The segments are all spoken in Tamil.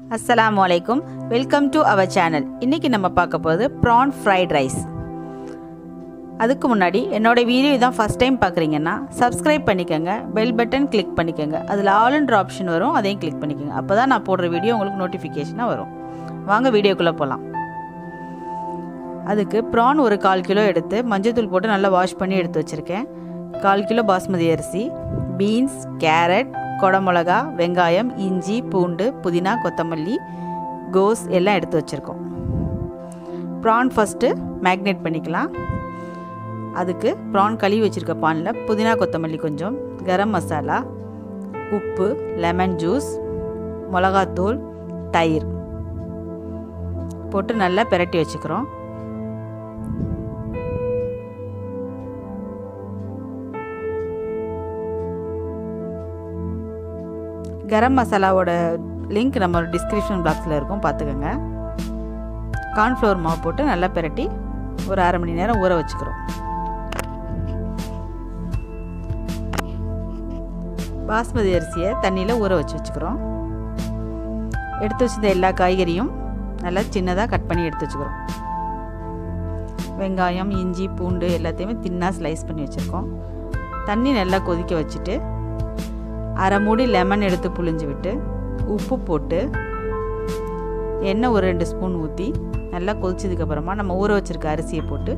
அஸ்ஸலாமு அலைக்கும் வெல்கம் டு அவர் சேனல் இன்றைக்கி நம்ம பார்க்க போகிறது ப்ரான் ஃப்ரைட் ரைஸ் அதுக்கு முன்னாடி என்னோட வீடியோ இதான் ஃபஸ்ட் டைம் பார்க்குறீங்கன்னா சப்ஸ்கிரைப் பண்ணிக்கோங்க பெல் பட்டன் கிளிக் பண்ணிக்கோங்க அதில் ஆல்ன்ற ஆப்ஷன் வரும் அதையும் கிளிக் பண்ணிக்கோங்க அப்போ தான் நான் போடுற வீடியோ உங்களுக்கு நோட்டிஃபிகேஷனாக வரும் வாங்க வீடியோக்குள்ளே போகலாம் அதுக்கு ப்ரான் ஒரு கால் கிலோ எடுத்து மஞ்சள்தூள் போட்டு நல்லா வாஷ் பண்ணி எடுத்து வச்சுருக்கேன் கால் கிலோ பாஸ்மதி அரிசி பீன்ஸ் கேரட் கொடமிளகா வெங்காயம் இஞ்சி பூண்டு புதினா கொத்தமல்லி கோஸ் எல்லாம் எடுத்து வச்சுருக்கோம் ப்ரான் ஃபஸ்ட்டு மேக்னேட் பண்ணிக்கலாம் அதுக்கு ப்ரான் கழுவி வச்சுருக்க பானில் புதினா கொத்தமல்லி கொஞ்சம் கரம் மசாலா உப்பு லெமன் ஜூஸ் மிளகாத்தூள் தயிர் போட்டு நல்லா பிரட்டி வச்சுக்கிறோம் கரம் மசாலாவோட லிங்க் நம்ம டிஸ்கிரிப்ஷன் பாக்ஸில் இருக்கும் பார்த்துக்கோங்க கார்ன்ஃப்ளவர் மாவு போட்டு நல்லா பிரட்டி ஒரு அரை மணி நேரம் ஊற வச்சுக்கிறோம் பாஸ்மதி அரிசியை தண்ணியில் ஊற வச்சு வச்சுக்கிறோம் எடுத்து வச்சிருந்த எல்லா காய்கறியும் நல்லா சின்னதாக கட் பண்ணி எடுத்து வச்சுக்கிறோம் வெங்காயம் இஞ்சி பூண்டு எல்லாத்தையுமே தின்னாக ஸ்லைஸ் பண்ணி வச்சுருக்கோம் தண்ணி நல்லா கொதிக்க வச்சுட்டு அரை மூடி லெமன் எடுத்து புழிஞ்சு விட்டு உப்பு போட்டு எண்ணெய் ஒரு ரெண்டு ஸ்பூன் ஊற்றி நல்லா கொதிச்சதுக்கப்புறமா நம்ம ஊற வச்சுருக்க அரிசியை போட்டு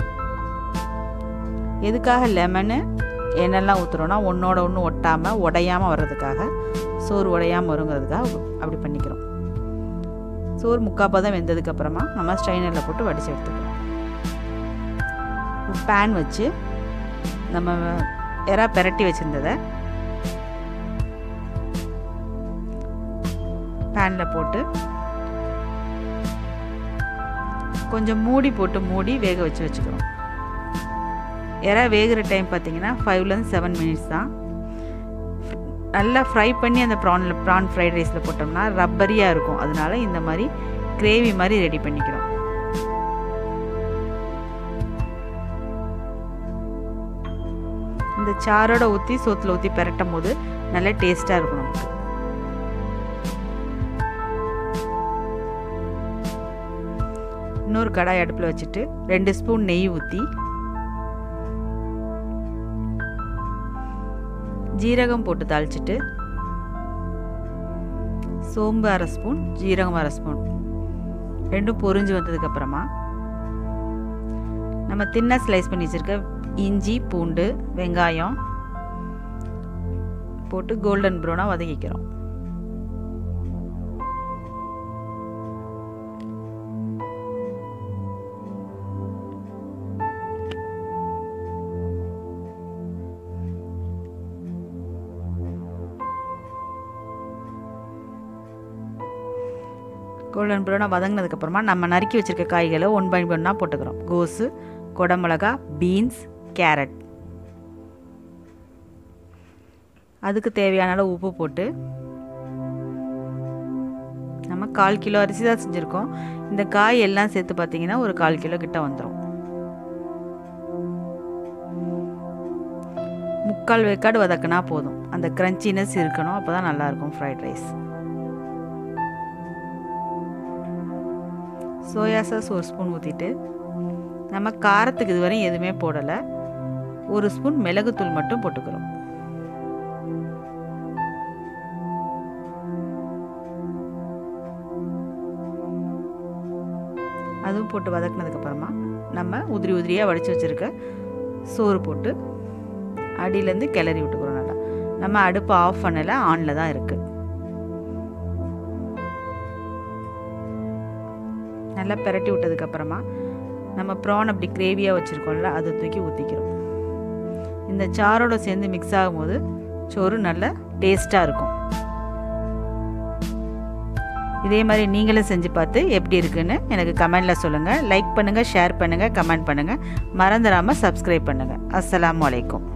எதுக்காக லெமனு எண்ணெய்லாம் ஊற்றுறோன்னா ஒன்றோட ஒன்று ஒட்டாமல் உடையாமல் வர்றதுக்காக சோறு உடையாமல் வருங்கிறதுக்காக அப்படி பண்ணிக்கிறோம் சோறு முக்காப்பதம் வெந்ததுக்கப்புறமா நம்ம ஸ்ட்ரைனரில் போட்டு வடித்து எடுத்துக்கிறோம் பேன் வச்சு நம்ம எறா பெரட்டி வச்சுருந்ததை பேனில் போட்டு கொஞ்சம் மூடி போட்டு மூடி வேக வச்சு வச்சுக்கிறோம் இறா வேகிற டைம் பார்த்தீங்கன்னா ஃபைவ்லேருந்து செவன் மினிட்ஸ் தான் நல்லா ஃப்ரை பண்ணி அந்த ப்ரானில் ப்ரான் ஃப்ரைட் ரைஸில் போட்டோம்னா ரப்பரியாக இருக்கும் அதனால இந்த மாதிரி கிரேவி மாதிரி ரெடி பண்ணிக்கிறோம் இந்த சாரோட ஊற்றி சோத்தில் ஊற்றி பெரட்டும் போது நல்லா டேஸ்ட்டாக இருக்கும் நமக்கு இன்னொரு கடாய் அடுப்பில் வச்சுட்டு ரெண்டு ஸ்பூன் நெய் ஊற்றி ஜீரகம் போட்டு தாளிச்சிட்டு சோம்பு அரை ஸ்பூன் ஜீரகம் அரை ஸ்பூன் ரெண்டும் பொரிஞ்சு வந்ததுக்கப்புறமா நம்ம தின்ன ஸ்லைஸ் பண்ணி வச்சுருக்க இஞ்சி பூண்டு வெங்காயம் போட்டு கோல்டன் ப்ரௌனாக வதக்கிக்கிறோம் கோல்டன் ப்ரௌனாக வதங்கினதுக்கப்புறமா நம்ம நறுக்கி வச்சுருக்க காய்களை ஒன் பை ஒன்னாக போட்டுக்கிறோம் கோஸு குடமிளகா பீன்ஸ் கேரட் அதுக்கு தேவையான அளவு உப்பு போட்டு நம்ம கால் கிலோ அரிசி தான் செஞ்சுருக்கோம் இந்த காய் எல்லாம் சேர்த்து பார்த்தீங்கன்னா ஒரு கால் கிலோ கிட்ட வந்துடும் முக்கால் வேக்காடு வதக்கினா போதும் அந்த க்ரன்ச்சினஸ் இருக்கணும் அப்போ தான் நல்லாயிருக்கும் ஃப்ரைட் ரைஸ் சோயா சாஸ் ஒரு ஸ்பூன் ஊற்றிட்டு நம்ம காரத்துக்கு இதுவரையும் எதுவுமே போடலை ஒரு ஸ்பூன் மிளகுத்தூள் மட்டும் போட்டுக்கிறோம் அதுவும் போட்டு வதக்கினதுக்கப்புறமா நம்ம உதிரி உதிரியாக வடித்து வச்சுருக்க சோறு போட்டு அடியிலேருந்து கிளறி விட்டுக்கிறோம் நல்லா நம்ம அடுப்பு ஆஃப் பண்ணலை ஆனில் தான் இருக்குது நல்லா பெரட்டி விட்டதுக்கப்புறமா நம்ம ப்ரான் அப்படி கிரேவியாக வச்சுருக்கோம்ல அதை தூக்கி ஊற்றிக்கிறோம் இந்த சாரோட சேர்ந்து மிக்ஸ் ஆகும்போது சோறு நல்ல டேஸ்ட்டாக இருக்கும் இதே மாதிரி நீங்களும் செஞ்சு பார்த்து எப்படி இருக்குன்னு எனக்கு கமெண்டில் சொல்லுங்கள் லைக் பண்ணுங்கள் ஷேர் பண்ணுங்கள் கமெண்ட் பண்ணுங்கள் மறந்துடாமல் சப்ஸ்கிரைப் பண்ணுங்கள் அஸ்ஸலாமு அலைக்கும்